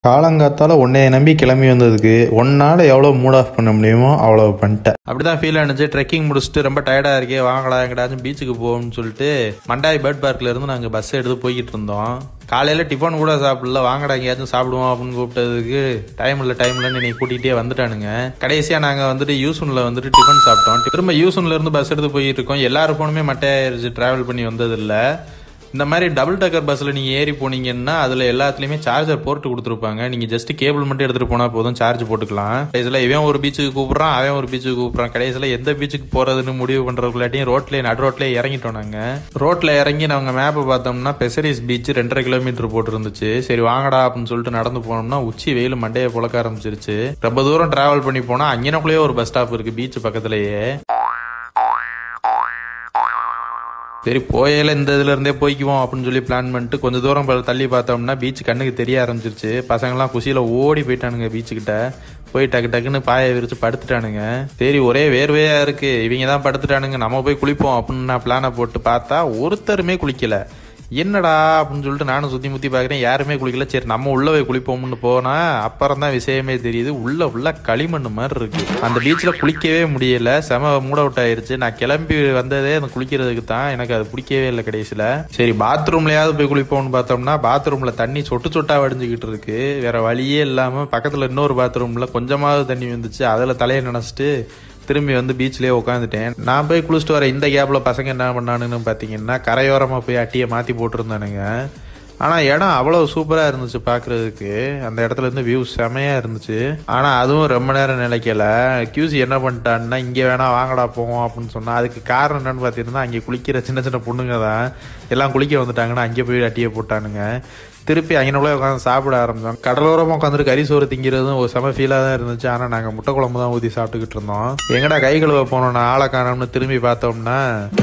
காலங்காத்தால உன்னைய நம்பி கிளம்பி வந்ததுக்கு ஒன்னால எவ்வளவு மூட் ஆஃப் பண்ண முடியுமோ அவ்வளவு பண்ணிட்டேன் அப்படிதான் ஃபீல் ஆனிச்சு ட்ரெக்கிங் முடிச்சுட்டு ரொம்ப டயர்டா இருக்கே வாங்கடா எங்கடாச்சும் பீச்சுக்கு போவோம்னு சொல்லிட்டு மண்டாய் பேர்ட் பார்க்ல இருந்து நாங்க பஸ் எடுத்து போய்கிட்டு இருந்தோம் காலையில டிஃபன் கூட சாப்பிடல வாங்கடா எங்கேயாச்சும் சாப்பிடுவோம் அப்படின்னு கூப்பிட்டதுக்கு டைம் இல்லை டைம் இல்லைன்னு நீ கூட்டிகிட்டே வந்துட்டானுங்க கடைசியா நாங்க வந்துட்டு யூசுன்ல வந்துட்டு டிஃபன் சாப்பிட்டோம் திரும்ப யூசுன்ல இருந்து பஸ் எடுத்து போயிட்டு இருக்கோம் எல்லாரும் போனுமே மட்டையாயிருச்சு டிராவல் பண்ணி வந்தது இல்ல இந்த மாதிரி டபுள் டக்கர் பஸ்ல நீங்க ஏறி போனீங்கன்னா அதுல எல்லாத்துலயுமே சார்ஜர் போட்டு கொடுத்துருப்பாங்க நீங்க ஜஸ்ட் கேபிள் மட்டும் எடுத்துட்டு போனா போதும் சார்ஜ் போட்டுக்கலாம் கடைசியில இவன் ஒரு பீச்சுக்கு கூப்பிடுறான் அவன் ஒரு பீச்சுக்கு கூப்பிடுறான் கடைசியில எந்த பீச்சுக்கு போறதுன்னு முடிவு பண்றதுக்குள்ளாட்டியும் ரோட்ல நடு ரோட்ல இறங்கிட்டோம் நாங்க ரோட்ல இறங்கி நாங்க மேப்பை பார்த்தோம்னா பெசரிஸ் பீச் ரெண்டரை கிலோமீட்டர் போட்டு இருந்துச்சு சரி வாங்கடா அப்படின்னு சொல்லிட்டு நடந்து போனோம்னா உச்சி வெயில் மண்டையை புழக்க ஆரம்பிச்சிருச்சு ரொம்ப தூரம் டிராவல் பண்ணி போனா அங்கனக்குள்ளேயே ஒரு பஸ் ஸ்டாப் இருக்கு பீச் பக்கத்துலயே சரி போயில இந்த இதுல இருந்தே போய்க்குவோம் அப்படின்னு சொல்லி பிளான் பண்ணிட்டு கொஞ்சம் தூரம் ப- தள்ளி பார்த்தோம்னா பீச் கண்ணுக்கு தெரிய ஆரம்பிச்சிருச்சு பசங்கெல்லாம் குஷியில ஓடி போயிட்டானுங்க பீச்சு கிட்ட போய் டக்கு டக்குன்னு பாயை விரிச்சு படுத்துட்டானுங்க சரி ஒரே வேர்வையா இருக்கு இவங்க தான் படுத்துட்டானுங்க நம்ம போய் குளிப்போம் அப்படின்னு நான் பிளானை போட்டு பார்த்தா ஒருத்தருமே குளிக்கல என்னடா அப்படின்னு சொல்லிட்டு நானும் சுத்தி முத்தி பாக்குறேன் யாருமே குளிக்கல சரி நம்ம உள்ள போய் குளிப்போம்னு போனா அப்புறம் தான் விஷயமே தெரியுது உள்ள ஃபுல்லா களிமண் மாதிரி இருக்கு அந்த பீச்ல குளிக்கவே முடியல செம மூட் அவுட் ஆயிருச்சு நான் கிளம்பி வந்ததே அந்த குளிக்கிறதுக்கு தான் எனக்கு அது பிடிக்கவே இல்லை கடைசியில சரி பாத்ரூம்லயாவது போய் குளிப்போம்னு பார்த்தோம்னா பாத்ரூம்ல தண்ணி சொட்டு சொட்டா வடிஞ்சுக்கிட்டு இருக்கு வேற வழியே இல்லாம பக்கத்துல இன்னொரு பாத்ரூம்ல கொஞ்சமாவது தண்ணி வந்துச்சு அதுல தலையை நினைச்சிட்டு திரும்பி வந்து பீச்லயே உட்காந்துட்டேன் நான் போய் குளிச்சுட்டு வர இந்த கேப்ல பசங்க என்ன பண்ணானுன்னு பாத்தீங்கன்னா கரையோரமா போய் அட்டியை மாத்தி போட்டிருந்தானுங்க ஆனா இடம் அவ்வளவு சூப்பரா இருந்துச்சு பாக்குறதுக்கு அந்த இடத்துல இருந்து வியூ செமையா இருந்துச்சு ஆனா அதுவும் ரொம்ப நேரம் நிலைக்கல கியூசி என்ன பண்ணிட்டான்னா இங்க வேணா வாங்கடா போவோம் அப்படின்னு சொன்னா அதுக்கு காரணம் என்னன்னு பாத்தீங்கன்னா அங்க குளிக்கிற சின்ன சின்ன பொண்ணுங்க தான் எல்லாம் குளிக்க வந்துட்டாங்கன்னா அங்கே போய் அட்டியை போட்டானுங்க திருப்பி அங்கனக்குள்ளே உட்காந்து சாப்பிட ஆரம்பிச்சோம் கடலோரமாக உட்காந்துட்டு கறி சோறு திங்கிறதும் ஒரு செம ஃபீலாக தான் இருந்துச்சு ஆனால் நாங்கள் முட்டை குழம்பு தான் ஊற்றி சாப்பிட்டுக்கிட்டு இருந்தோம் எங்கடா கை கழுவ போனோம் ஆளை காணோம்னு திரும்பி பார்த்தோம்னா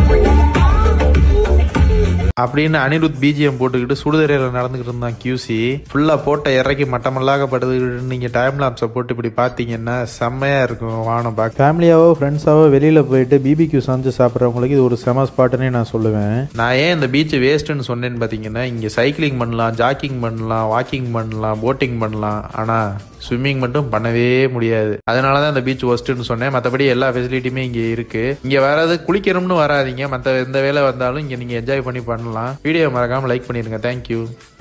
அப்படின்னு அனிருத் பிஜிஎம் போட்டுக்கிட்டு சுடுதரையில நடந்துகிட்டு இருந்தான் கியூசி ஃபுல்லா போட்ட இறக்கி மட்டமல்லாக படுத்துக்கிட்டு நீங்க டைம் லாப்ஸை போட்டு இப்படி பாத்தீங்கன்னா செம்மையா இருக்கும் வானம் பார்க்க ஃபேமிலியாவோ ஃப்ரெண்ட்ஸாவோ வெளியில போயிட்டு பிபிக்யூ சமைச்சு சாப்பிட்றவங்களுக்கு இது ஒரு செம ஸ்பாட்டுன்னே நான் சொல்லுவேன் நான் ஏன் இந்த பீச் வேஸ்ட்னு சொன்னேன்னு பாத்தீங்கன்னா இங்க சைக்கிளிங் பண்ணலாம் ஜாக்கிங் பண்ணலாம் வாக்கிங் பண்ணலாம் போட்டிங் பண்ணலாம் ஆனா ஸ்விம்மிங் மட்டும் பண்ணவே முடியாது அதனால தான் இந்த பீச் ஒஸ்ட்டுன்னு சொன்னேன் மற்றபடி எல்லா ஃபெசிலிட்டியுமே இங்கே இருக்கு இங்கே வராது குளிக்கணும்னு வராதீங்க மற்ற எந்த வேலை வந்தாலும் இங்கே நீங்கள் என்ஜாய் பண்ணி பண்ணலாம் வீடியோ மறக்காமல் லைக் பண்ணிடுங்க தேங்க்யூ